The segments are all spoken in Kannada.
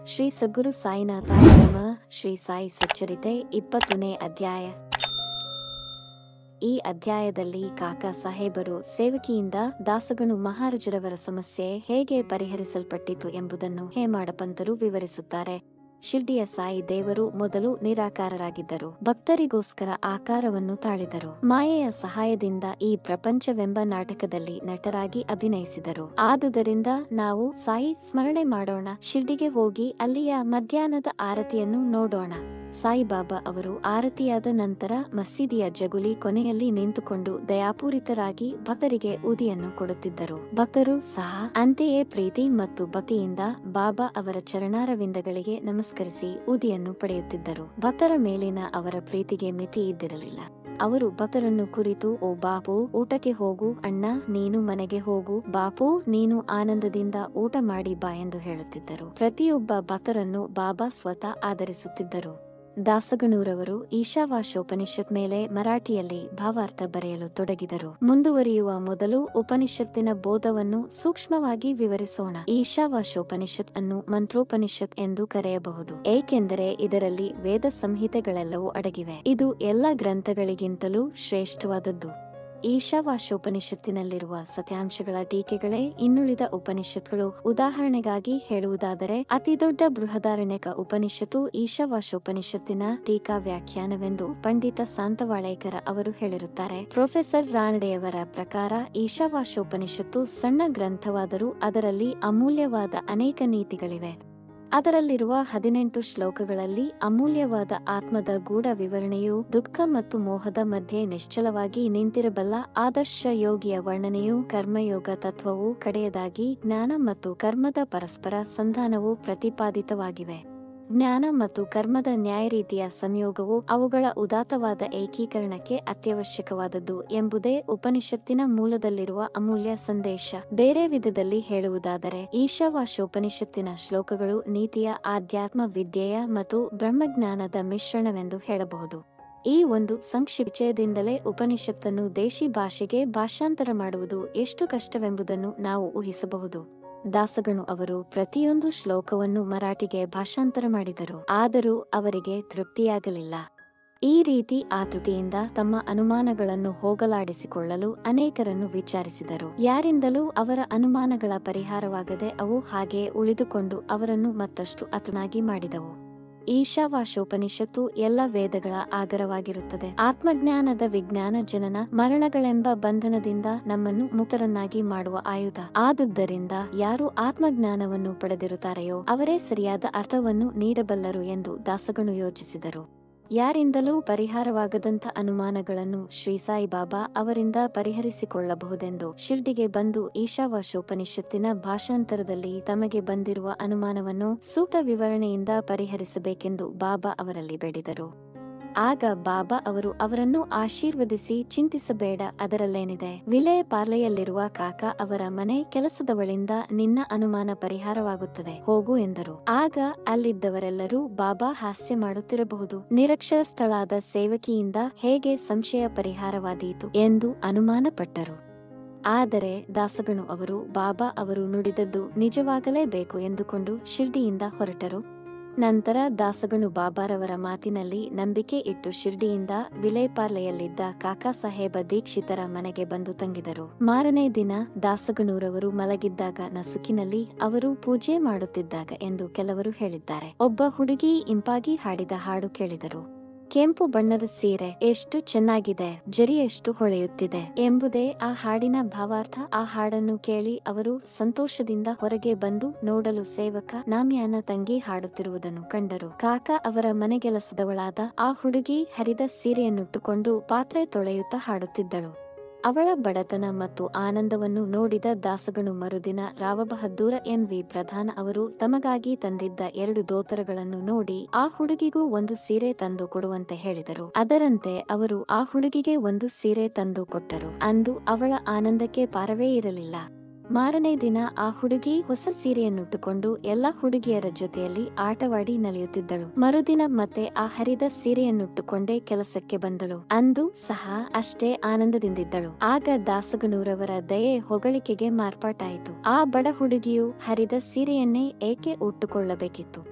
ಶ್ರೀ ಸದ್ಗುರು ಸಾಯಿನಾಥ ನಮ ಶ್ರೀ ಸಾಯಿ ಸಚ್ಚರಿತೆ ಇಪ್ಪತ್ತನೇ ಅಧ್ಯಾಯ ಈ ಅಧ್ಯಾಯದಲ್ಲಿ ಕಾಕಾ ಸಾಹೇಬರು ಸೇವಕಿಯಿಂದ ದಾಸಗಣು ಮಹಾರಾಜರವರ ಸಮಸ್ಯೆ ಹೇಗೆ ಪರಿಹರಿಸಲ್ಪಟ್ಟಿತು ಎಂಬುದನ್ನು ಹೇಮಾಡಪಂತರು ವಿವರಿಸುತ್ತಾರೆ ಶಿರ್ಡಿಯ ಸಾಯಿ ದೇವರು ಮೊದಲು ನಿರಾಕಾರರಾಗಿದ್ದರು ಭಕ್ತರಿಗೋಸ್ಕರ ಆಕಾರವನ್ನು ತಾಳಿದರು ಮಾಯೆಯ ಸಹಾಯದಿಂದ ಈ ಪ್ರಪಂಚವೆಂಬ ನಾಟಕದಲ್ಲಿ ನಟರಾಗಿ ಅಭಿನಯಿಸಿದರು ಆದುದರಿಂದ ನಾವು ಸಾಯಿ ಸ್ಮರಣೆ ಮಾಡೋಣ ಶಿರ್ಡಿಗೆ ಹೋಗಿ ಅಲ್ಲಿಯ ಮಧ್ಯಾಹ್ನದ ಆರತಿಯನ್ನು ನೋಡೋಣ ಸಾಯಿಬಾಬಾ ಅವರು ಆರತಿಯಾದ ನಂತರ ಮಸೀದಿಯ ಜಗುಲಿ ಕೊನೆಯಲ್ಲಿ ನಿಂತುಕೊಂಡು ದಯಾಪೂರಿತರಾಗಿ ಭಕ್ತರಿಗೆ ಉದಿಯನ್ನು ಕೊಡುತ್ತಿದ್ದರು ಭಕ್ತರು ಸಹ ಅಂತೆಯೇ ಪ್ರೀತಿ ಮತ್ತು ಭಕ್ತಿಯಿಂದ ಬಾಬಾ ಅವರ ಚರಣಾರವಿಂದಗಳಿಗೆ ನಮಸ್ಕರಿಸಿ ಉದಿಯನ್ನು ಪಡೆಯುತ್ತಿದ್ದರು ಭಕ್ತರ ಮೇಲಿನ ಅವರ ಪ್ರೀತಿಗೆ ಮಿತಿ ಇದ್ದಿರಲಿಲ್ಲ ಅವರು ಭಕ್ತರನ್ನು ಕುರಿತು ಓ ಬಾಪು ಊಟಕ್ಕೆ ಹೋಗು ಅಣ್ಣ ನೀನು ಮನೆಗೆ ಹೋಗು ಬಾಪು ನೀನು ಆನಂದದಿಂದ ಊಟ ಮಾಡಿ ಬಾ ಎಂದು ಹೇಳುತ್ತಿದ್ದರು ಪ್ರತಿಯೊಬ್ಬ ಭಕ್ತರನ್ನು ಬಾಬಾ ಸ್ವತಃ ಆಧರಿಸುತ್ತಿದ್ದರು ದಾಸಗಣೂರವರು ಈಶಾವಾಶೋಪನಿಷತ್ ಮೇಲೆ ಮರಾಠಿಯಲ್ಲಿ ಭಾವಾರ್ಥ ಬರೆಯಲು ತೊಡಗಿದರು ಮುಂದುವರಿಯುವ ಮೊದಲು ಉಪನಿಷತ್ತಿನ ಬೋಧವನ್ನು ಸೂಕ್ಷ್ಮವಾಗಿ ವಿವರಿಸೋಣ ಈಶಾವಾಶೋಪನಿಷತ್ ಅನ್ನು ಮಂತ್ರೋಪನಿಷತ್ ಎಂದು ಕರೆಯಬಹುದು ಏಕೆಂದರೆ ಇದರಲ್ಲಿ ವೇದ ಸಂಹಿತೆಗಳೆಲ್ಲವೂ ಅಡಗಿವೆ ಇದು ಎಲ್ಲ ಗ್ರಂಥಗಳಿಗಿಂತಲೂ ಶ್ರೇಷ್ಠವಾದದ್ದು ಈಶಾವಾಶೋಪನಿಷತ್ತಿನಲ್ಲಿರುವ ಸತ್ಯಾಂಶಗಳ ಟೀಕೆಗಳೇ ಇನ್ನುಳಿದ ಉಪನಿಷತ್ಗಳು ಉದಾಹರಣೆಗಾಗಿ ಹೇಳುವುದಾದರೆ ಅತಿದೊಡ್ಡ ಬೃಹದಾರಣ್ಯಕ ಉಪನಿಷತ್ತು ಈಶಾವಾಶೋಪನಿಷತ್ತಿನ ಟೀಕಾ ವ್ಯಾಖ್ಯಾನವೆಂದು ಪಂಡಿತ ಸಾಂತವಾಳೇಕರ ಅವರು ಹೇಳಿರುತ್ತಾರೆ ಪ್ರೊಫೆಸರ್ ರಾನಡೆಯವರ ಪ್ರಕಾರ ಈಶಾವಾಶೋಪನಿಷತ್ತು ಸಣ್ಣ ಗ್ರಂಥವಾದರೂ ಅದರಲ್ಲಿ ಅಮೂಲ್ಯವಾದ ಅನೇಕ ನೀತಿಗಳಿವೆ ಅದರಲ್ಲಿರುವ ಹದಿನೆಂಟು ಶ್ಲೋಕಗಳಲ್ಲಿ ಅಮೂಲ್ಯವಾದ ಆತ್ಮದ ಗೂಢ ವಿವರಣೆಯು ದುಃಖ ಮತ್ತು ಮೋಹದ ಮಧ್ಯೆ ನಿಶ್ಚಲವಾಗಿ ನಿಂತಿರಬಲ್ಲ ಆದರ್ಶ ಯೋಗಿಯ ವರ್ಣನೆಯು ಕರ್ಮಯೋಗ ತತ್ವವು ಕಡೆಯದಾಗಿ ಜ್ಞಾನ ಮತ್ತು ಕರ್ಮದ ಪರಸ್ಪರ ಸಂಧಾನವು ಪ್ರತಿಪಾದಿತವಾಗಿವೆ ಜ್ಞಾನ ಮತ್ತು ಕರ್ಮದ ನ್ಯಾಯರೀತಿಯ ಸಂಯೋಗವು ಅವುಗಳ ಉದಾತ್ತವಾದ ಏಕೀಕರಣಕ್ಕೆ ಅತ್ಯವಶ್ಯಕವಾದದ್ದು ಎಂಬುದೇ ಉಪನಿಷತ್ತಿನ ಮೂಲದಲ್ಲಿರುವ ಅಮೂಲ್ಯ ಸಂದೇಶ ಬೇರೆ ವಿಧದಲ್ಲಿ ಹೇಳುವುದಾದರೆ ಈಶಾವಾಶೋಪನಿಷತ್ತಿನ ಶ್ಲೋಕಗಳು ನೀತಿಯ ಆಧ್ಯಾತ್ಮ ವಿದ್ಯೆಯ ಮತ್ತು ಬ್ರಹ್ಮಜ್ಞಾನದ ಮಿಶ್ರಣವೆಂದು ಹೇಳಬಹುದು ಈ ಒಂದು ಸಂಕ್ಷಿಪ್ಚಯದಿಂದಲೇ ಉಪನಿಷತ್ತನ್ನು ದೇಶಿ ಭಾಷೆಗೆ ಭಾಷಾಂತರ ಮಾಡುವುದು ಎಷ್ಟು ಕಷ್ಟವೆಂಬುದನ್ನು ನಾವು ಊಹಿಸಬಹುದು ದಾಸಗಣು ಅವರು ಪ್ರತಿಯೊಂದು ಶ್ಲೋಕವನ್ನು ಮರಾಠಿಗೆ ಭಾಷಾಂತರ ಮಾಡಿದರು ಆದರೂ ಅವರಿಗೆ ತೃಪ್ತಿಯಾಗಲಿಲ್ಲ ಈ ರೀತಿ ಆತುತಿಯಿಂದ ತಮ್ಮ ಅನುಮಾನಗಳನ್ನು ಹೋಗಲಾಡಿಸಿಕೊಳ್ಳಲು ಅನೇಕರನ್ನು ವಿಚಾರಿಸಿದರು ಯಾರಿಂದಲೂ ಅವರ ಅನುಮಾನಗಳ ಪರಿಹಾರವಾಗದೆ ಅವು ಹಾಗೆ ಉಳಿದುಕೊಂಡು ಅವರನ್ನು ಮತ್ತಷ್ಟು ಅತುನಾಗಿ ಮಾಡಿದವು ಈಶಾವಾಶೋಪನಿಷತ್ತು ಎಲ್ಲ ವೇದಗಳ ಆಗರವಾಗಿರುತ್ತದೆ ಆತ್ಮಜ್ಞಾನದ ವಿಜ್ಞಾನ ಜನನ ಮರಣಗಳೆಂಬ ಬಂಧನದಿಂದ ನಮ್ಮನ್ನು ಮುಕ್ತರನ್ನಾಗಿ ಮಾಡುವ ಆಯುಧ ಆದುದರಿಂದ ಯಾರು ಆತ್ಮಜ್ಞಾನವನ್ನು ಪಡೆದಿರುತ್ತಾರೆಯೋ ಅವರೇ ಸರಿಯಾದ ಅರ್ಥವನ್ನು ನೀಡಬಲ್ಲರು ಎಂದು ದಾಸಗಣು ಯೋಚಿಸಿದರು ಯಾರಿಂದಲೂ ಪರಿಹಾರವಾಗದಂಥ ಅನುಮಾನಗಳನ್ನು ಶ್ರೀ ಸಾಯಿ ಬಾಬಾ ಅವರಿಂದ ಪರಿಹರಿಸಿಕೊಳ್ಳಬಹುದೆಂದು ಶಿರ್ಡಿಗೆ ಬಂದು ಈಶಾವಾಶೋಪನಿಷತ್ತಿನ ಭಾಷಾಂತರದಲ್ಲಿ ತಮಗೆ ಬಂದಿರುವ ಅನುಮಾನವನ್ನು ಸೂಕ್ತ ವಿವರಣೆಯಿಂದ ಪರಿಹರಿಸಬೇಕೆಂದು ಬಾಬಾ ಅವರಲ್ಲಿ ಬೇಡಿದರು ಆಗ ಬಾಬಾ ಅವರು ಅವರನ್ನು ಆಶೀರ್ವದಿಸಿ ಚಿಂತಿಸಬೇಡ ಅದರಲ್ಲೇನಿದೆ ವಿಲಯ ಪಾರ್ಲೆಯಲ್ಲಿರುವ ಕಾಕ ಅವರ ಮನೆ ಕೆಲಸದವಳಿಂದ ನಿನ್ನ ಅನುಮಾನ ಪರಿಹಾರವಾಗುತ್ತದೆ ಹೋಗು ಎಂದರು ಆಗ ಅಲ್ಲಿದ್ದವರೆಲ್ಲರೂ ಬಾಬಾ ಹಾಸ್ಯ ಮಾಡುತ್ತಿರಬಹುದು ನಿರಕ್ಷರಸ್ಥಳಾದ ಸೇವಕಿಯಿಂದ ಹೇಗೆ ಸಂಶಯ ಪರಿಹಾರವಾದೀತು ಎಂದು ಅನುಮಾನಪಟ್ಟರು ಆದರೆ ದಾಸಗಣು ಅವರು ಬಾಬಾ ಅವರು ನುಡಿದದ್ದು ನಿಜವಾಗಲೇಬೇಕು ಎಂದುಕೊಂಡು ಶಿರ್ಡಿಯಿಂದ ಹೊರಟರು ನಂತರ ದಾಸಗಣು ಬಾಬಾರವರ ಮಾತಿನಲ್ಲಿ ನಂಬಿಕೆ ಇಟ್ಟು ಶಿರ್ಡಿಯಿಂದ ವಿಲೇಪಾರ್ಲೆಯಲ್ಲಿದ್ದ ಕಾಕಾ ಸಾಹೇಬ ದೀಕ್ಷಿತರ ಮನೆಗೆ ಬಂದು ತಂಗಿದರು ಮಾರನೇ ದಿನ ದಾಸಗಣೂರವರು ಮಲಗಿದ್ದಾಗ ನಸುಕಿನಲ್ಲಿ ಅವರು ಪೂಜೆ ಮಾಡುತ್ತಿದ್ದಾಗ ಎಂದು ಕೆಲವರು ಹೇಳಿದ್ದಾರೆ ಒಬ್ಬ ಹುಡುಗಿ ಇಂಪಾಗಿ ಹಾಡಿದ ಹಾಡು ಕೇಳಿದರು ಕೆಂಪು ಬಣ್ಣದ ಸೀರೆ ಎಷ್ಟು ಚೆನ್ನಾಗಿದೆ ಜರಿ ಎಷ್ಟು ಹೊಳೆಯುತ್ತಿದೆ ಎಂಬುದೇ ಆ ಹಾಡಿನ ಭಾವಾರ್ಥ ಆ ಹಾಡನ್ನು ಕೇಳಿ ಅವರು ಸಂತೋಷದಿಂದ ಹೊರಗೆ ಬಂದು ನೋಡಲು ಸೇವಕ ನಾಮ್ಯಾನ ತಂಗಿ ಹಾಡುತ್ತಿರುವುದನ್ನು ಕಂಡರು ಕಾಕ ಅವರ ಮನೆಗೆಲಸದವಳಾದ ಆ ಹುಡುಗಿ ಹರಿದ ಸೀರೆಯನ್ನುಟ್ಟುಕೊಂಡು ಪಾತ್ರೆ ತೊಳೆಯುತ್ತಾ ಹಾಡುತ್ತಿದ್ದಳು ಅವಳ ಬಡತನ ಮತ್ತು ಆನಂದವನ್ನು ನೋಡಿದ ದಾಸಗಣು ಮರುದಿನ ರಾವಬಹದ್ದೂರ ಎಂವಿ ಪ್ರಧಾನ ಅವರು ತಮಗಾಗಿ ತಂದಿದ್ದ ಎರಡು ದೋತರಗಳನ್ನು ನೋಡಿ ಆ ಹುಡುಗಿಗೂ ಒಂದು ಸೀರೆ ತಂದು ಕೊಡುವಂತೆ ಹೇಳಿದರು ಅದರಂತೆ ಅವರು ಆ ಹುಡುಗಿಗೆ ಒಂದು ಸೀರೆ ತಂದು ಕೊಟ್ಟರು ಅಂದು ಅವಳ ಆನಂದಕ್ಕೆ ಪಾರವೇ ಇರಲಿಲ್ಲ ಮಾರನೇ ದಿನ ಆ ಹುಡುಗಿ ಹೊಸ ಸೀರೆಯನ್ನುಟ್ಟುಕೊಂಡು ಎಲ್ಲ ಹುಡುಗಿಯರ ಜೊತೆಯಲ್ಲಿ ಆಟವಾಡಿ ನಲಿಯುತ್ತಿದ್ದಳು ಮರುದಿನ ಮತ್ತೆ ಆ ಹರಿದ ಸೀರೆಯನ್ನುಟ್ಟುಕೊಂಡೇ ಕೆಲಸಕ್ಕೆ ಬಂದಳು ಅಂದು ಸಹ ಅಷ್ಟೇ ಆನಂದದಿಂದಿದ್ದಳು ಆಗ ದಾಸಗನೂರವರ ದಯೆ ಹೊಗಳಿಕೆಗೆ ಮಾರ್ಪಾಟಾಯಿತು ಆ ಬಡ ಹುಡುಗಿಯು ಹರಿದ ಸೀರೆಯನ್ನೇ ಏಕೆ ಉಟ್ಟುಕೊಳ್ಳಬೇಕಿತ್ತು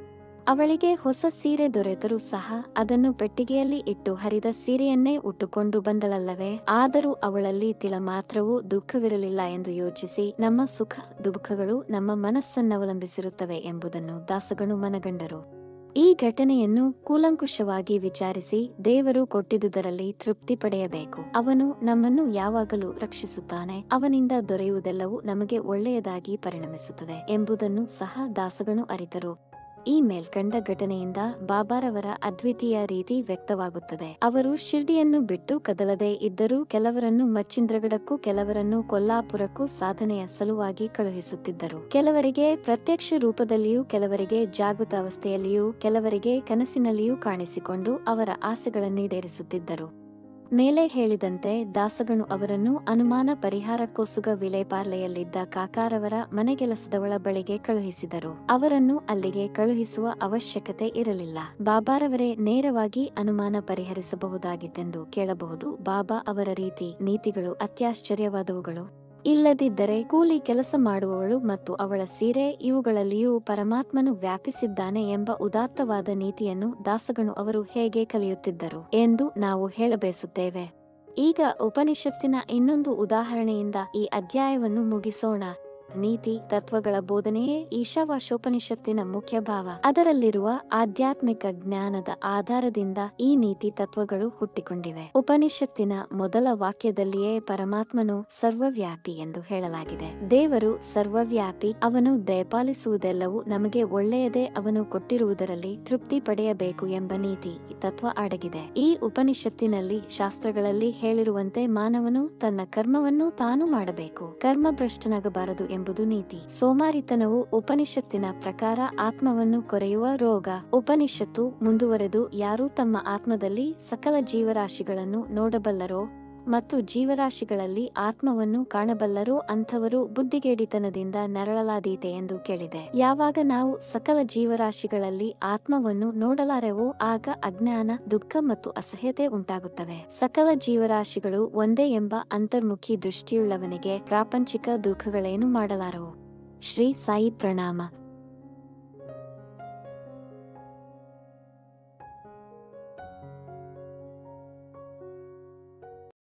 ಅವಳಿಗೆ ಹೊಸ ಸೀರೆ ದೊರೆತರೂ ಸಹ ಅದನ್ನು ಪೆಟ್ಟಿಗೆಯಲ್ಲಿ ಇಟ್ಟು ಹರಿದ ಸೀರೆಯನ್ನೇ ಉಟ್ಟುಕೊಂಡು ಬಂದಳಲ್ಲವೇ ಆದರೂ ಅವಳಲ್ಲಿ ತಿಲ ಮಾತ್ರವೂ ದುಃಖವಿರಲಿಲ್ಲ ಎಂದು ಯೋಚಿಸಿ ನಮ್ಮ ಸುಖ ದುಃಖಗಳು ನಮ್ಮ ಮನಸ್ಸನ್ನವಲಂಬಿಸಿರುತ್ತವೆ ಎಂಬುದನ್ನು ದಾಸಗನು ಮನಗಂಡರು ಈ ಘಟನೆಯನ್ನು ಕೂಲಂಕುಷವಾಗಿ ವಿಚಾರಿಸಿ ದೇವರು ಕೊಟ್ಟಿದ್ದುದರಲ್ಲಿ ತೃಪ್ತಿ ಪಡೆಯಬೇಕು ಅವನು ನಮ್ಮನ್ನು ಯಾವಾಗಲೂ ರಕ್ಷಿಸುತ್ತಾನೆ ಅವನಿಂದ ದೊರೆಯುವುದೆಲ್ಲವೂ ನಮಗೆ ಒಳ್ಳೆಯದಾಗಿ ಪರಿಣಮಿಸುತ್ತದೆ ಎಂಬುದನ್ನು ಸಹ ದಾಸಗನು ಅರಿತರು ಈ ಮೇಲ್ಕಂಡ ಘಟನೆಯಿಂದ ಬಾಬಾರವರ ಅದ್ವಿತೀಯ ರೀತಿ ವ್ಯಕ್ತವಾಗುತ್ತದೆ ಅವರು ಶಿರ್ಡಿಯನ್ನು ಬಿಟ್ಟು ಕದಲದೇ ಇದ್ದರೂ ಕೆಲವರನ್ನು ಮಚ್ಚಿಂದ್ರಗಡಕ್ಕೂ ಕೆಲವರನ್ನು ಕೊಲ್ಲಾಪುರಕ್ಕೂ ಸಾಧನೆಯ ಸಲುವಾಗಿ ಕಳುಹಿಸುತ್ತಿದ್ದರು ಕೆಲವರಿಗೆ ಪ್ರತ್ಯಕ್ಷ ರೂಪದಲ್ಲಿಯೂ ಕೆಲವರಿಗೆ ಜಾಗೃತ ಅವಸ್ಥೆಯಲ್ಲಿಯೂ ಕೆಲವರಿಗೆ ಕನಸಿನಲ್ಲಿಯೂ ಕಾಣಿಸಿಕೊಂಡು ಅವರ ಆಸೆಗಳನ್ನೀಡೇರಿಸುತ್ತಿದ್ದರು ಮೇಲೆ ಹೇಳಿದಂತೆ ದಾಸಗನು ಅವರನ್ನು ಅನುಮಾನ ಪರಿಹಾರಕ್ಕೋಸುಗ ವಿಲೇಪಾರ್ಲೆಯಲ್ಲಿದ್ದ ಕಾಕಾರವರ ಮನೆಗೆಲಸದವಳ ಬಳಿಗೆ ಕಳುಹಿಸಿದರು ಅವರನ್ನು ಅಲ್ಲಿಗೆ ಕಳುಹಿಸುವ ಅವಶ್ಯಕತೆ ಇರಲಿಲ್ಲ ಬಾಬಾರವರೇ ನೇರವಾಗಿ ಅನುಮಾನ ಪರಿಹರಿಸಬಹುದಾಗಿತ್ತೆಂದು ಕೇಳಬಹುದು ಬಾಬಾ ಅವರ ರೀತಿ ನೀತಿಗಳು ಅತ್ಯಾಶ್ಚರ್ಯವಾದವುಗಳು ಇಲ್ಲದಿದ್ದರೆ ಕೂಲಿ ಕೆಲಸ ಮಾಡುವವಳು ಮತ್ತು ಅವಳ ಸೀರೆ ಇವುಗಳಲ್ಲಿಯೂ ಪರಮಾತ್ಮನು ವ್ಯಾಪಿಸಿದ್ದಾನೆ ಎಂಬ ಉದಾತ್ತವಾದ ನೀತಿಯನ್ನು ದಾಸಗನು ಅವರು ಹೇಗೆ ಕಲಿಯುತ್ತಿದ್ದರು ಎಂದು ನಾವು ಹೇಳಬಯಸುತ್ತೇವೆ ಈಗ ಉಪನಿಷತ್ತಿನ ಇನ್ನೊಂದು ಉದಾಹರಣೆಯಿಂದ ಈ ಅಧ್ಯಾಯವನ್ನು ಮುಗಿಸೋಣ ನೀತಿ ತತ್ವಗಳ ಬೋಧನೆಯೇ ಈಶಾವಾಶೋಪನಿಷತ್ತಿನ ಮುಖ್ಯ ಭಾವ ಅದರಲ್ಲಿರುವ ಆಧ್ಯಾತ್ಮಿಕ ಜ್ಞಾನದ ಆಧಾರದಿಂದ ಈ ನೀತಿ ತತ್ವಗಳು ಹುಟ್ಟಿಕೊಂಡಿವೆ ಉಪನಿಷತ್ತಿನ ಮೊದಲ ವಾಕ್ಯದಲ್ಲಿಯೇ ಪರಮಾತ್ಮನು ಸರ್ವವ್ಯಾಪಿ ಎಂದು ಹೇಳಲಾಗಿದೆ ದೇವರು ಸರ್ವವ್ಯಾಪಿ ಅವನು ದಯಪಾಲಿಸುವುದೆಲ್ಲವೂ ನಮಗೆ ಒಳ್ಳೆಯದೇ ಅವನು ಕೊಟ್ಟಿರುವುದರಲ್ಲಿ ತೃಪ್ತಿ ಪಡೆಯಬೇಕು ಎಂಬ ನೀತಿ ತತ್ವ ಅಡಗಿದೆ ಈ ಉಪನಿಷತ್ತಿನಲ್ಲಿ ಶಾಸ್ತ್ರಗಳಲ್ಲಿ ಹೇಳಿರುವಂತೆ ಮಾನವನು ತನ್ನ ಕರ್ಮವನ್ನು ತಾನು ಮಾಡಬೇಕು ಕರ್ಮಭ್ರಷ್ಟನಾಗಬಾರದು ಎಂಬುದು ನೀತಿ ಸೋಮಾರಿತನವು ಉಪನಿಷತ್ತಿನ ಪ್ರಕಾರ ಆತ್ಮವನ್ನು ಕೊರೆಯುವ ರೋಗ ಉಪನಿಷತ್ತು ಮುಂದುವರೆದು ಯಾರು ತಮ್ಮ ಆತ್ಮದಲ್ಲಿ ಸಕಲ ಜೀವರಾಶಿಗಳನ್ನು ನೋಡಬಲ್ಲರೋ ಮತ್ತು ಜೀವರಾಶಿಗಳಲ್ಲಿ ಆತ್ಮವನ್ನು ಕಾಣಬಲ್ಲರೋ ಅಂಥವರು ಬುದ್ಧಿಗೇಡಿತನದಿಂದ ನರಳಲಾದೀತೆ ಎಂದು ಕೇಳಿದೆ ಯಾವಾಗ ನಾವು ಸಕಲ ಜೀವರಾಶಿಗಳಲ್ಲಿ ಆತ್ಮವನ್ನು ನೋಡಲಾರೆವೋ ಆಗ ಅಜ್ಞಾನ ದುಃಖ ಮತ್ತು ಅಸಹ್ಯತೆ ಉಂಟಾಗುತ್ತವೆ ಸಕಲ ಜೀವರಾಶಿಗಳು ಒಂದೇ ಎಂಬ ಅಂತರ್ಮುಖಿ ದೃಷ್ಟಿಯುಳ್ಳವನಿಗೆ ಪ್ರಾಪಂಚಿಕ ದುಃಖಗಳೇನು ಮಾಡಲಾರವು ಶ್ರೀ ಸಾಯಿ ಪ್ರಣಾಮ